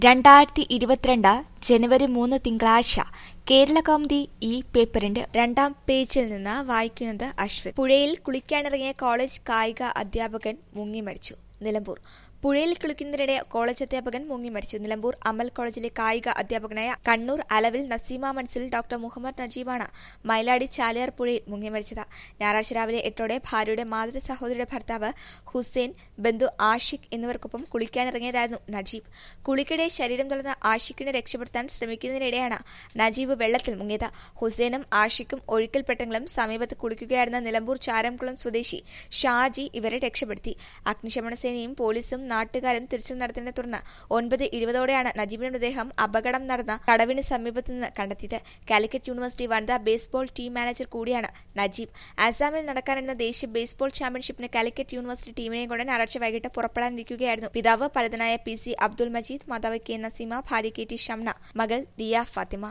രണ്ടായിരത്തി ഇരുപത്തിരണ്ട് ജനുവരി മൂന്ന് തിങ്കളാഴ്ച കേരള കൗമുദി ഈ പേപ്പറിന്റെ രണ്ടാം പേജിൽ നിന്ന് വായിക്കുന്നത് അശ്വത് പുഴയിൽ കുളിക്കാനിറങ്ങിയ കോളേജ് കായിക അധ്യാപകൻ മുങ്ങി മരിച്ചു നിലമ്പൂർ പുഴയിൽ കുളിക്കുന്നതിനിടെ കോളേജ് അധ്യാപകൻ മുങ്ങി മരിച്ചു നിലമ്പൂർ അമൽ കോളേജിലെ കായിക അധ്യാപകനായ കണ്ണൂർ അലവിൽ നസീമ മൻസിൽ ഡോക്ടർ മുഹമ്മദ് നജീബാണ് മൈലാടി ചാലിയാർ പുഴയിൽ മുങ്ങി മരിച്ചത് ഞായറാഴ്ച രാവിലെ എട്ടോടെ ഭാര്യയുടെ മാതൃ സഹോദരിയുടെ ഭർത്താവ് ഹുസൈൻ ബന്ധു ആഷിഖ് എന്നിവർക്കൊപ്പം കുളിക്കാനിറങ്ങിയതായിരുന്നു നജീബ് കുളിക്കിടെ ശരീരം തുറന്ന ആഷിഖിനെ രക്ഷപ്പെടുത്താൻ ശ്രമിക്കുന്നതിനിടെയാണ് നജീബ് വെള്ളത്തിൽ മുങ്ങിയത് ഹുസൈനും ആഷിഖും ഒഴുക്കിൽപ്പെട്ടെങ്കിലും സമീപത്ത് കുളിക്കുകയായിരുന്ന നിലമ്പൂർ ചാരംകുളം സ്വദേശി ഷാജി ഇവരെ രക്ഷപ്പെടുത്തി അഗ്നിശമന സേനയും പോലീസും നാട്ടുകാരും തിരച്ചിൽ നടത്തിയതിനെ തുടർന്ന് ഒൻപത് ഇരുപതോടെയാണ് നജീബിന്റെ മൃതദേഹം അപകടം നടന്ന കടവിന് സമീപത്ത് നിന്ന് കണ്ടെത്തിയത് കാലിക്കറ്റ് യൂണിവേഴ്സിറ്റി വനിതാ ബേസ്ബോൾ ടീം മാനേജർ കൂടിയാണ് നജീബ് അസാമിൽ നടക്കാനിരുന്ന ദേശീയ ബേസ്ബോൾ ചാമ്പ്യൻഷിപ്പിന് കാലിക്കറ്റ് യൂണിവേഴ്സിറ്റി ടീമിനെയും കൊണ്ട് ഞായറാഴ്ച വൈകിട്ട് പുറപ്പെടാനിരിക്കുകയായിരുന്നു പിതാവ് പരതനായ പി സി അബ്ദുൽ മജീദ് മാതാവ് കെ നസീമ ഭാര്യ കെ ടി ഷംന മകൾ ദിയ ഫാത്തിമ